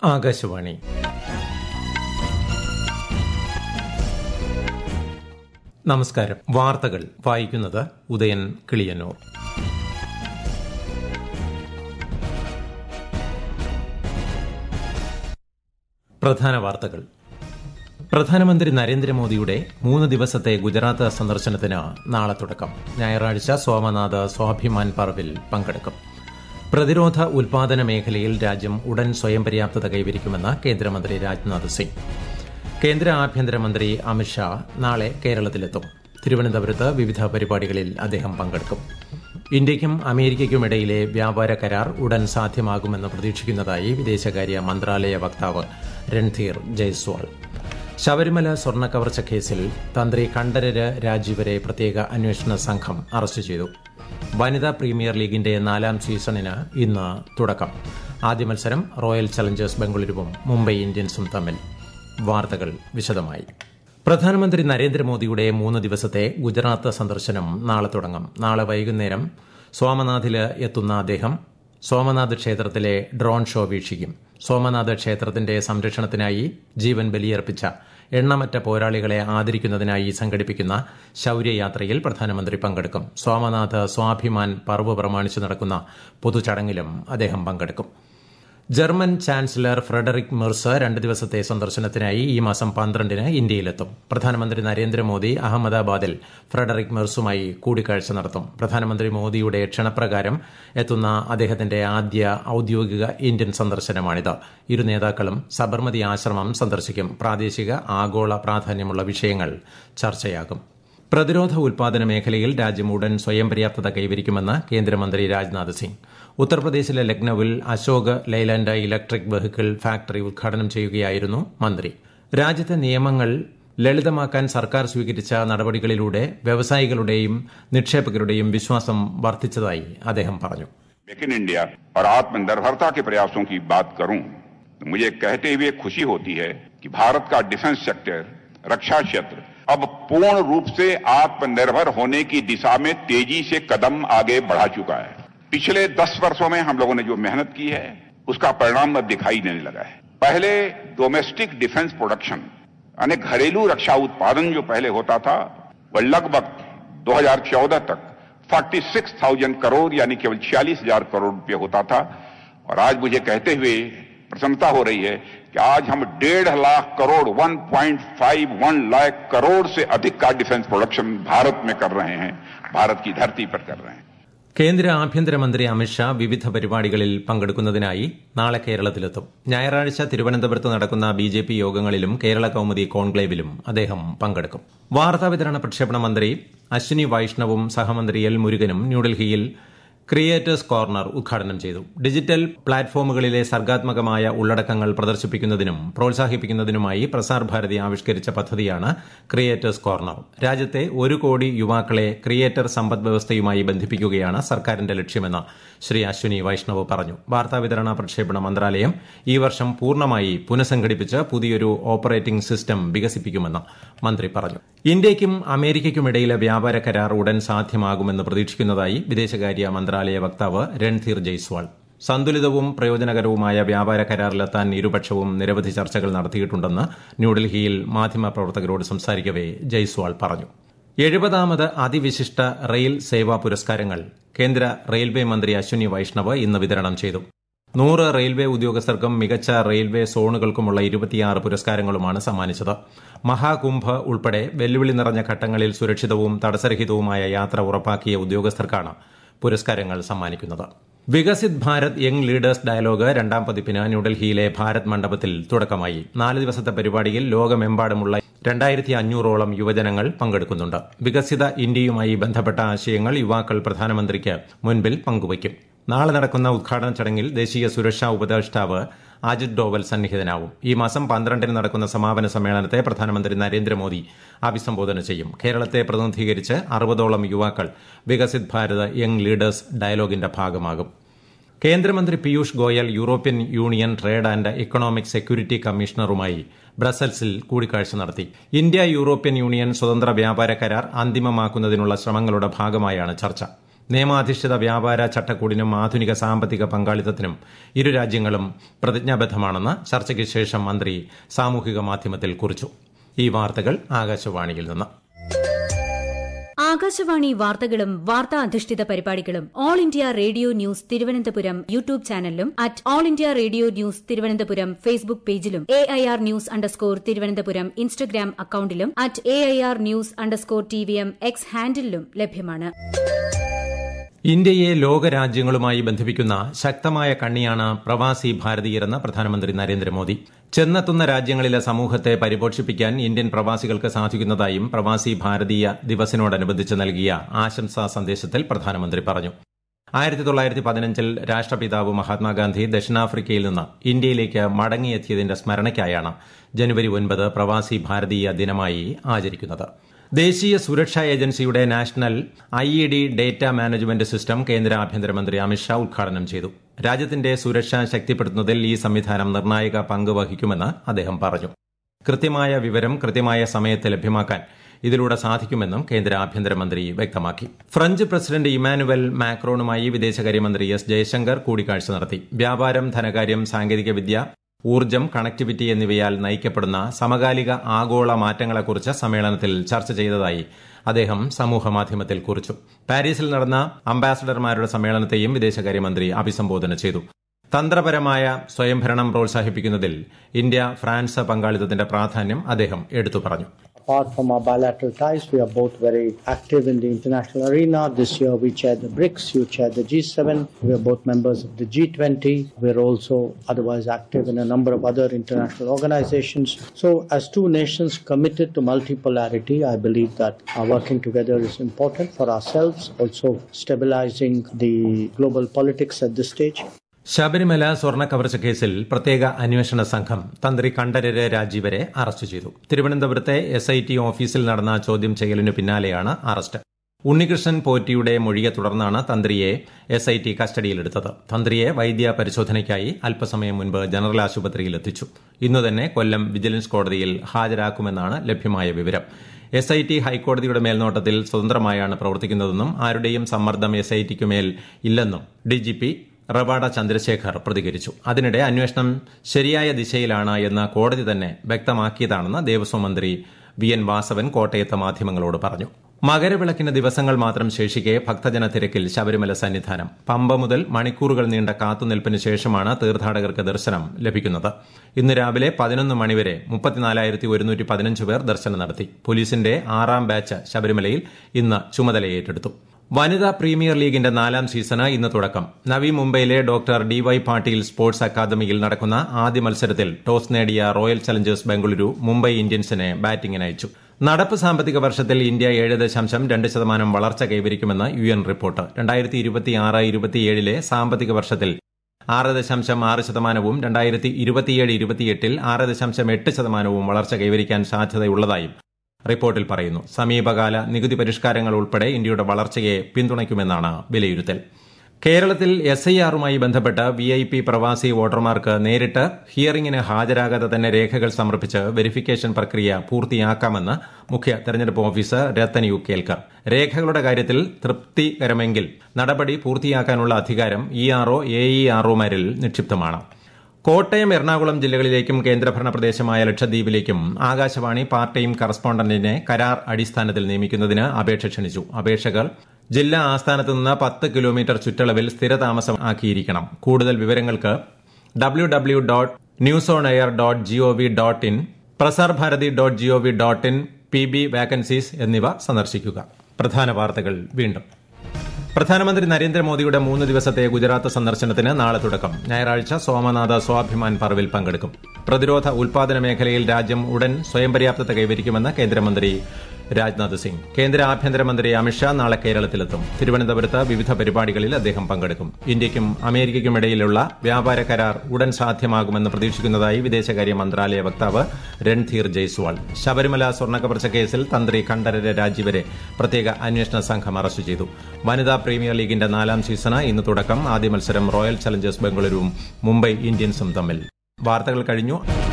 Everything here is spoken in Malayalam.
ആകാശവാണി നമസ്കാരം വാർത്തകൾ വായിക്കുന്നത് ഉദയൻ കിളിയന്നൂർ പ്രധാന വാർത്തകൾ പ്രധാനമന്ത്രി നരേന്ദ്രമോദിയുടെ മൂന്ന് ദിവസത്തെ ഗുജറാത്ത് സന്ദർശനത്തിന് നാളെ തുടക്കം ഞായറാഴ്ച സോമനാഥ് സ്വാഭിമാൻ പർവിൽ പങ്കെടുക്കും പ്രതിരോധ ഉൽപാദന മേഖലയിൽ രാജ്യം ഉടൻ സ്വയം പര്യാപ്തത കൈവരിക്കുമെന്ന് കേന്ദ്രമന്ത്രി രാജ്നാഥ് സിംഗ് കേന്ദ്ര ആഭ്യന്തരമന്ത്രി അമിത്ഷാ നാളെ കേരളത്തിലെത്തും തിരുവനന്തപുരത്ത് വിവിധ പരിപാടികളിൽ അദ്ദേഹം പങ്കെടുക്കും ഇന്ത്യയ്ക്കും അമേരിക്കയ്ക്കുമിടയിലെ വ്യാപാര കരാർ ഉടൻ സാധ്യമാകുമെന്ന് പ്രതീക്ഷിക്കുന്നതായി വിദേശകാര്യ മന്ത്രാലയ വക്താവ് രൺധീർ ജയ്സ്വാൾ ശബരിമല സ്വർണ്ണക്കവർച്ച കേസിൽ തന്ത്രി കണ്ഠരര് രാജീവരെ പ്രത്യേക അന്വേഷണ സംഘം അറസ്റ്റ് ചെയ്തു വനിതാ പ്രീമിയർ ലീഗിന്റെ നാലാം സീസണിന് ഇന്ന് തുടക്കം ആദ്യ മത്സരം റോയൽ ചലഞ്ചേഴ്സ് ബംഗളൂരുവും മുംബൈ ഇന്ത്യൻസും തമ്മിൽ വാർത്തകൾ വിശദമായി പ്രധാനമന്ത്രി നരേന്ദ്രമോദിയുടെ മൂന്ന് ദിവസത്തെ ഗുജറാത്ത് സന്ദർശനം നാളെ തുടങ്ങും നാളെ വൈകുന്നേരം സോമനാഥില് എത്തുന്ന അദ്ദേഹം സോമനാഥ് ക്ഷേത്രത്തിലെ ഡ്രോൺ ഷോ വീക്ഷിക്കും സോമനാഥ് ക്ഷേത്രത്തിന്റെ സംരക്ഷണത്തിനായി ജീവൻ ബലിയർപ്പിച്ച എണ്ണമറ്റ പോരാളികളെ ആദരിക്കുന്നതിനായി സംഘടിപ്പിക്കുന്ന ശൌര്യയാത്രയിൽ പ്രധാനമന്ത്രി പങ്കെടുക്കും സോമനാഥ് സ്വാഭിമാൻ പർവ് പ്രമാണിച്ച് നടക്കുന്ന പൊതുചടങ്ങിലും അദ്ദേഹം പങ്കെടുക്കും ജർമ്മൻ ചാൻസലർ ഫ്രെഡറിക് മെർസ് രണ്ട് ദിവസത്തെ സന്ദർശനത്തിനായി ഈ മാസം പന്ത്രണ്ടിന് ഇന്ത്യയിലെത്തും പ്രധാനമന്ത്രി നരേന്ദ്രമോദി അഹമ്മദാബാദിൽ ഫ്രെഡറിക് മെർസുമായി കൂടിക്കാഴ്ച നടത്തും പ്രധാനമന്ത്രി മോദിയുടെ ക്ഷണപ്രകാരം എത്തുന്ന അദ്ദേഹത്തിന്റെ ആദ്യ ഔദ്യോഗിക ഇന്ത്യൻ സന്ദർശനമാണിത് ഇരു നേതാക്കളും സബർമതി ആശ്രമം സന്ദർശിക്കും പ്രാദേശിക ആഗോള പ്രാധാന്യമുള്ള വിഷയങ്ങൾ ചർച്ചയാകും പ്രതിരോധ ഉൽപാദന മേഖലയിൽ രാജ്യം ഉടൻ സ്വയം പര്യാപ്തത കൈവരിക്കുമെന്ന് കേന്ദ്രമന്ത്രി രാജ്നാഥ് സിംഗ് ഉത്തർപ്രദേശിലെ ലക്നൌവിൽ Ashok Leyland electric vehicle factory ഉദ്ഘാടനം ചെയ്യുകയായിരുന്നു മന്ത്രി രാജ്യത്തെ നിയമങ്ങൾ ലളിതമാക്കാൻ സർക്കാർ സ്വീകരിച്ച നടപടികളിലൂടെ വ്യവസായികളുടെയും നിക്ഷേപകരുടെയും വിശ്വാസം വർദ്ധിച്ചതായി അദ്ദേഹം പറഞ്ഞു मेक इन इंडिया और आत्मनिर्भरता के प्रयासों की बात करूं तो मुझे कहते हुए खुशी होती है कि भारत का डिफेंस सेक्टर रक्षा क्षेत्र अब पूर्ण रूप से आत्मनिर्भर होने की दिशा में तेजी से कदम आगे बढ़ा चुका है पिछले दस वर्षों में हम लोगों ने जो मेहनत की है उसका परिणाम अब दिखाई देने लगा है पहले डोमेस्टिक डिफेंस प्रोडक्शन यानी घरेलू रक्षा उत्पादन जो पहले होता था वह लगभग 2014 तक 46,000 करोड़ यानी केवल छियालीस हजार करोड़ रुपये होता था और आज मुझे कहते हुए प्रसन्नता हो रही है कि आज हम डेढ़ लाख करोड़ 1.51 लाख करोड़ से अधिक का डिफेंस प्रोडक्शन भारत में कर रहे हैं भारत की धरती पर कर रहे हैं കേന്ദ്ര ആഭ്യന്തരമന്ത്രി അമിത്ഷാ വിവിധ പരിപാടികളിൽ പങ്കെടുക്കുന്നതിനായി നാളെ കേരളത്തിലെത്തും ഞായറാഴ്ച തിരുവനന്തപുരത്ത് നടക്കുന്ന ബി ജെ പി യോഗങ്ങളിലും കേരള കൌമുദി കോൺക്ലേവിലും അദ്ദേഹം പങ്കെടുക്കും വാർത്താവിതരണ പ്രക്ഷേപണ മന്ത്രി അശ്വിനി വൈഷ്ണവും സഹമന്ത്രി എൽ മുരുകനും ന്യൂഡൽഹിയിൽ ക്രിയേറ്റേഴ്സ് കോർണർ ഉദ്ഘാടനം ചെയ്തു ഡിജിറ്റൽ പ്ലാറ്റ്ഫോമുകളിലെ സർഗാത്മകമായ ഉള്ളടക്കങ്ങൾ പ്രദർശിപ്പിക്കുന്നതിനും പ്രോത്സാഹിപ്പിക്കുന്നതിനുമായി പ്രസാർ ഭാരതി ആവിഷ്കരിച്ച പദ്ധതിയാണ് ക്രിയേറ്റേഴ്സ് കോർണർ രാജ്യത്തെ ഒരു കോടി യുവാക്കളെ ക്രിയേറ്റർ സമ്പദ് വ്യവസ്ഥയുമായി ബന്ധിപ്പിക്കുകയാണ് സർക്കാരിന്റെ ലക്ഷ്യമെന്ന് ശ്രീ അശ്വിനി വൈഷ്ണവ് പറഞ്ഞു വാർത്താവിതരണ പ്രക്ഷേപണ മന്ത്രാലയം ഈ വർഷം പൂർണ്ണമായി പുനഃസംഘടിപ്പിച്ച് പുതിയൊരു ഓപ്പറേറ്റിംഗ് സിസ്റ്റം വികസിപ്പിക്കുമെന്ന് മന്ത്രി പറഞ്ഞു ഇന്ത്യയ്ക്കും അമേരിക്കയ്ക്കുമിടയിലെ വ്യാപാര കരാർ ഉടൻ സാധ്യമാകുമെന്ന് പ്രതീക്ഷിക്കുന്നതായി വിദേശകാര്യ മന്ത്രാലയ വക്താവ് രൺധീർ ജയ്സ്വാൾ സന്തുലിതവും പ്രയോജനകരവുമായ വ്യാപാര കരാറിലെത്താൻ ഇരുപക്ഷവും നിരവധി ചർച്ചകൾ നടത്തിയിട്ടുണ്ടെന്ന് ന്യൂഡൽഹിയിൽ മാധ്യമപ്രവർത്തകരോട് സംസാരിക്കവെ ജയ്സ്വാൾ പറഞ്ഞു എഴുപതാമത് അതിവിശിഷ്ട റെയിൽ സേവാ പുരസ്കാരങ്ങൾ കേന്ദ്ര റെയിൽവേ മന്ത്രി അശ്വിനി വൈഷ്ണവ് ഇന്ന് വിതരണം ചെയ്തു നൂറ് റെയിൽവേ ഉദ്യോഗസ്ഥർക്കും മികച്ച റെയിൽവേ സോണുകൾക്കുമുള്ള ഇരുപത്തിയാറ് പുരസ്കാരങ്ങളുമാണ് സമ്മാനിച്ചത് മഹാകുംഭ് ഉൾപ്പെടെ വെല്ലുവിളി നിറഞ്ഞ ഘട്ടങ്ങളിൽ സുരക്ഷിതവും തടസ്സരഹിതവുമായ യാത്ര ഉറപ്പാക്കിയ ഉദ്യോഗസ്ഥർക്കാണ് പുരസ്കാരങ്ങൾ സമ്മാനിക്കുന്നത് Viksit Bharat young leaders dialogue രണ്ടാം പതിപ്പിന് ന്യൂഡൽഹിയിലെ ഭാരത് മണ്ഡപത്തിൽ തുടക്കമായി നാല് ദിവസത്തെ പരിപാടിയിൽ ലോകമെമ്പാടുമുള്ള രണ്ടായിരത്തി അഞ്ഞൂറോളം യുവജനങ്ങൾ പങ്കെടുക്കുന്നുണ്ട് വികസിത ഇന്ത്യയുമായി ബന്ധപ്പെട്ട ആശയങ്ങൾ യുവാക്കൾ പ്രധാനമന്ത്രിക്ക് മുൻപിൽ പങ്കുവയ്ക്കും നാളെ നടക്കുന്ന ഉദ്ഘാടന ചടങ്ങിൽ ദേശീയ സുരക്ഷാ ഉപദേഷ്ടാവ് അജിത് ഡോവൽ സന്നിഹിതനാവും ഈ മാസം പന്ത്രണ്ടിന് നടക്കുന്ന സമാപന സമ്മേളനത്തെ പ്രധാനമന്ത്രി നരേന്ദ്രമോദി അഭിസംബോധന ചെയ്യും കേരളത്തെ പ്രതിനിധീകരിച്ച് അറുപതോളം യുവാക്കൾ വികസിത് ഭാരത് യങ് ലീഡേഴ്സ് ഡയലോഗിന്റെ ഭാഗമാകും കേന്ദ്രമന്ത്രി Piyush Goyal European Union trade and economic security കമ്മീഷണറുമായി ബ്രസൽസിൽ കൂടിക്കാഴ്ച നടത്തി ഇന്ത്യ യൂറോപ്യൻ യൂണിയൻ സ്വതന്ത്ര വ്യാപാര കരാർ അന്തിമമാക്കുന്നതിനുള്ള ശ്രമങ്ങളുടെ ഭാഗമായാണ് ചർച്ച നിയമാധിഷ്ഠിത വ്യാപാര ചട്ടക്കൂടിനും ആധുനിക സാമ്പത്തിക പങ്കാളിത്തത്തിനും ഇരു രാജ്യങ്ങളും പ്രതിജ്ഞാബദ്ധമാണെന്ന് ചർച്ചയ്ക്ക് ശേഷം മന്ത്രി സാമൂഹിക മാധ്യമത്തിൽ കുറിച്ചു ഈ വാർത്തകൾ ആകാശവാണിയിൽ നിന്ന് ആകാശവാണി വാർത്തകളും വാർത്താ അധിഷ്ഠിത പരിപാടികളും All India Radio News Thiruvananthapuram YouTube ചാനലിലും at All India Radio News Thiruvananthapuram Facebook പേജിലും A I R news underscore Thiruvananthapuram Instagram അക്കൌണ്ടിലും at A I R news underscore T V M X ഹാൻഡിലും ലഭ്യമാണ് ഇന്ത്യയെ ലോകരാജ്യങ്ങളുമായി ബന്ധിപ്പിക്കുന്ന ശക്തമായ കണ്ണിയാണ് പ്രവാസി ഭാരതീയരെന്ന് പ്രധാനമന്ത്രി നരേന്ദ്രമോദി ചെന്നെത്തുന്ന രാജ്യങ്ങളിലെ സമൂഹത്തെ പരിപോഷിപ്പിക്കാൻ ഇന്ത്യൻ പ്രവാസികൾക്ക് സാധിക്കുന്നതായും പ്രവാസി ഭാരതീയ ദിവസിനോടനുബന്ധിച്ച് നൽകിയ ആശംസാ സന്ദേശത്തിൽ പ്രധാനമന്ത്രി പറഞ്ഞു ആയിരത്തി തൊള്ളായിരത്തി പതിനഞ്ചിൽ രാഷ്ട്രപിതാവ് മഹാത്മാഗാന്ധി ദക്ഷിണാഫ്രിക്കയിൽ നിന്ന് ഇന്ത്യയിലേക്ക് മടങ്ങിയെത്തിയതിന്റെ സ്മരണയ്ക്കായാണ് ജനുവരി ഒൻപത് പ്രവാസി ഭാരതീയ ദിനമായി ആചരിക്കുന്നത് ദേശീയ സുരക്ഷാ ഏജൻസിയുടെ national I E D data management system കേന്ദ്ര ആഭ്യന്തരമന്ത്രി അമിത്ഷാ ഉദ്ഘാടനം ചെയ്തു രാജ്യത്തിന്റെ സുരക്ഷ ശക്തിപ്പെടുത്തുന്നതിൽ ഈ സംവിധാനം നിർണായക പങ്ക് വഹിക്കുമെന്ന് അദ്ദേഹം പറഞ്ഞു കൃത്യമായ വിവരം കൃത്യമായ സമയത്ത് ലഭ്യമാക്കാൻ ഇതിലൂടെ സാധിക്കുമെന്നും കേന്ദ്ര ആഭ്യന്തരമന്ത്രി വ്യക്തമാക്കി ഫ്രഞ്ച് പ്രസിഡന്റ് ഇമാനുവൽ മാക്രോണുമായി വിദേശകാര്യമന്ത്രി എസ് ജയശങ്കർ കൂടിക്കാഴ്ച നടത്തി വ്യാപാരം ധനകാര്യം സാങ്കേതികവിദ്യ ഊർജ്ജം കണക്ടിവിറ്റി എന്നിവയാൽ നയിക്കപ്പെടുന്ന സമകാലിക ആഗോള മാറ്റങ്ങളെക്കുറിച്ച് സമ്മേളനത്തിൽ ചർച്ച ചെയ്തതായി അദ്ദേഹം സമൂഹമാധ്യമത്തിൽ കുറിച്ചു പാരീസിൽ നടന്ന അംബാസഡർമാരുടെ സമ്മേളനത്തെയും വിദേശകാര്യമന്ത്രി അഭിസംബോധന ചെയ്തു തന്ത്രപരമായ സ്വയംഭരണം പ്രോത്സാഹിപ്പിക്കുന്നതിൽ ഇന്ത്യ ഫ്രാൻസ് പങ്കാളിത്തത്തിന്റെ പ്രാധാന്യം അദ്ദേഹം എടുത്തു പറഞ്ഞു Apart from our bilateral ties, we are both very active in the international arena. This year we chair the BRICS, you chair the G7. We are both members of the G20. We're also otherwise active in a number of other international organizations. So, as two nations committed to multipolarity, I believe that our working together is important for ourselves, also stabilizing the global politics at this stage. Sabarimala സ്വർണ്ണ കവർച്ച കേസിൽ പ്രത്യേക അന്വേഷണ സംഘം തന്ത്രി കണ്ഠരര് രാജീവരെ അറസ്റ്റ് ചെയ്തു തിരുവനന്തപുരത്തെ എസ് ഐ ടി ഓഫീസിൽ നടന്ന ചോദ്യം ചെയ്യലിനു പിന്നാലെയാണ് അറസ്റ്റ് ഉണ്ണികൃഷ്ണൻ പോറ്റിയുടെ മൊഴിയെ തുടർന്നാണ് തന്ത്രിയെ എസ് ഐ ടി കസ്റ്റഡിയിലെടുത്തത് തന്ത്രിയെ വൈദ്യ പരിശോധനയ്ക്കായി അല്പസമയം മുൻപ് ജനറൽ ആശുപത്രിയിൽ എത്തിച്ചു ഇന്നു തന്നെ കൊല്ലം വിജിലൻസ് കോടതിയിൽ ഹാജരാക്കുമെന്നാണ് ലഭ്യമായ വിവരം എസ് ഐ ടി ഹൈക്കോടതിയുടെ മേൽനോട്ടത്തിൽ സ്വതന്ത്രമായാണ് പ്രവർത്തിക്കുന്നതെന്നും ആരുടെയും സമ്മർദ്ദം എസ് ഐ ടിക്കുമേൽ ഇല്ലെന്നും ഡിജിപി റവാഡ ചന്ദ്രശേഖർ പ്രതികരിച്ചു അതിനിടെ അന്വേഷണം ശരിയായ ദിശയിലാണ് എന്ന് കോടതി തന്നെ വ്യക്തമാക്കിയതാണെന്ന് ദേവസ്വം മന്ത്രി വി എൻ വാസവൻ കോട്ടയത്ത് മാധ്യമങ്ങളോട് പറഞ്ഞു മകരവിളക്കിന് ദിവസങ്ങൾ മാത്രം ശേഷിക്കെ ഭക്തജന തിരക്കിൽ ശബരിമല സന്നിധാനം പമ്പ മുതൽ മണിക്കൂറുകൾ നീണ്ട കാത്തുനിൽപ്പിന് ശേഷമാണ് തീർത്ഥാടകർക്ക് ദർശനം ലഭിക്കുന്നത് ഇന്ന് രാവിലെ പതിനൊന്ന് മണിവരെ മുപ്പത്തിനാലായിരത്തി ഒരുന്നൂറ്റി പതിനഞ്ച് പേർ ദർശനം നടത്തി പോലീസിന്റെ ആറാം ബാച്ച് ശബരിമലയിൽ ഇന്ന് ചുമതലയേറ്റെടുത്തു വനിതാ പ്രീമിയർ ലീഗിന്റെ നാലാം സീസണ് ഇന്ന് തുടക്കം നവി മുംബൈയിലെ doctor D Y Patil sports അക്കാദമിയിൽ നടക്കുന്ന ആദ്യ മത്സരത്തിൽ ടോസ് നേടിയ റോയൽ ചലഞ്ചേഴ്സ് ബംഗളൂരു മുംബൈ ഇന്ത്യൻസിനെ ബാറ്റിംഗിന് അയച്ചു നടപ്പ് സാമ്പത്തിക വർഷത്തിൽ ഇന്ത്യ ഏഴ് ദശാംശം രണ്ട് ശതമാനം വളർച്ച കൈവരിക്കുമെന്ന് യു എൻ റിപ്പോർട്ട് രണ്ടായിരത്തി ഇരുപത്തിയാറ് ഇരുപത്തിയേഴിലെ സാമ്പത്തിക വർഷത്തിൽ ആറ് ദശാംശം ആറ് ശതമാനവും രണ്ടായിരത്തി ഇരുപത്തിയേഴ് ഇരുപത്തിയെട്ടിൽ ആറ് ദശാംശം എട്ട് ശതമാനവും വളർച്ച കൈവരിക്കാൻ സാധ്യതയുള്ളതായും റിപ്പോർട്ടിൽ പറയുന്നു സമീപകാല നികുതി പരിഷ്കാരങ്ങൾ ഉൾപ്പെടെ ഇന്ത്യയുടെ വളർച്ചയെ പിന്തുണയ്ക്കുമെന്നാണ് വിലയിരുത്തൽ കേരളത്തിൽ എസ് ഐ ആറുമായി ബന്ധപ്പെട്ട് വി ഐ പി പ്രവാസി വോട്ടർമാർക്ക് നേരിട്ട് ഹിയറിംഗിന് ഹാജരാകാതെ തന്നെ രേഖകൾ സമർപ്പിച്ച് വെരിഫിക്കേഷൻ പ്രക്രിയ പൂർത്തിയാക്കാമെന്ന് മുഖ്യ തെരഞ്ഞെടുപ്പ് ഓഫീസർ രത്തൻ യു കേൽക്കർ രേഖകളുടെ കാര്യത്തിൽ തൃപ്തികരമെങ്കിൽ നടപടി പൂർത്തിയാക്കാനുള്ള അധികാരം ഇ ആർഒ എ ഇ ആർഒമാരിൽ നിക്ഷിപ്തമാണ് കോട്ടയം എറണാകുളം ജില്ലകളിലേക്കും കേന്ദ്രഭരണ പ്രദേശമായ ലക്ഷദ്വീപിലേക്കും ആകാശവാണി പാർട്ട് ടൈം കറസ്പോണ്ടന്റിനെ കരാർ അടിസ്ഥാനത്തിൽ നിയമിക്കുന്നതിന് അപേക്ഷ ക്ഷണിച്ചു അപേക്ഷകർ ജില്ലാ ആസ്ഥാനത്ത് നിന്ന് പത്ത് കിലോമീറ്റർ ചുറ്റളവിൽ സ്ഥിരതാമസം ആക്കിയിരിക്കണം കൂടുതൽ വിവരങ്ങൾക്ക് W W dot news on air dot GOV dot IN Prasar Bharati dot GOV dot IN P B vacancies എന്നിവ സന്ദർശിക്കുക പ്രധാന വാർത്തകൾ വീണ്ടും പ്രധാനമന്ത്രി നരേന്ദ്രമോദിയുടെ മൂന്ന് ദിവസത്തെ ഗുജറാത്ത് സന്ദർശനത്തിന് നാളെ തുടക്കം ഞായറാഴ്ച സോമനാഥ സ്വാഭിമാൻ പർവിൽ പങ്കെടുക്കും പ്രതിരോധ ഉൽപാദന മേഖലയിൽ രാജ്യം ഉടൻ സ്വയം പര്യാപ്തത കൈവരിക്കുമെന്ന് കേന്ദ്രമന്ത്രി രാജ്നാഥ് സിംഗ് കേന്ദ്ര ആഭ്യന്തരമന്ത്രി അമിത്ഷാ നാളെ കേരളത്തിലെത്തും തിരുവനന്തപുരത്ത് വിവിധ പരിപാടികളിൽ അദ്ദേഹം പങ്കെടുക്കും ഇന്ത്യയ്ക്കും അമേരിക്കയ്ക്കുമിടയിലുള്ള വ്യാപാര കരാർ ഉടൻ സാധ്യമാകുമെന്ന് പ്രതീക്ഷിക്കുന്നതായി വിദേശകാര്യ മന്ത്രാലയ വക്താവ് രൺധീർ ജയ്സ്വാൾ ശബരിമല സ്വർണ്ണക്കവർച്ച കേസിൽ തന്ത്രി കണ്ഠരര് രാജീവരെ പ്രത്യേക അന്വേഷണ സംഘം അറസ്റ്റ് ചെയ്തു വനിതാ പ്രീമിയർ ലീഗിന്റെ നാലാം സീസണ് ഇന്ന് തുടക്കം ആദ്യ മത്സരം റോയൽ ചലഞ്ചേഴ്സ് ബംഗളൂരുവും മുംബൈ ഇന്ത്യൻസും തമ്മിൽ വാർത്തകൾ കഴിഞ്ഞു